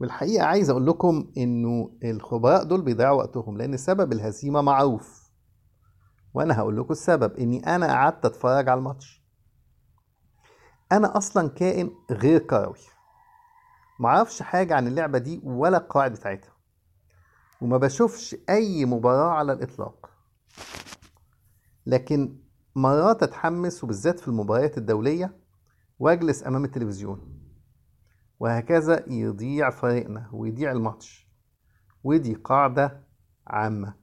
بالحقيقة عايز أقول لكم إنه الخبراء دول بيضيعوا وقتهم لأن سبب الهزيمة معروف وأنا هقول لكم السبب إني أنا قعدت أتفرج على الماتش أنا أصلا كائن غير كروي معرفش حاجة عن اللعبة دي ولا القواعد بتاعتها وما بشوفش أي مباراة على الإطلاق لكن مرات أتحمس وبالذات في المباريات الدولية وأجلس أمام التلفزيون وهكذا يضيع فريقنا ويضيع الماتش ودي قاعدة عامة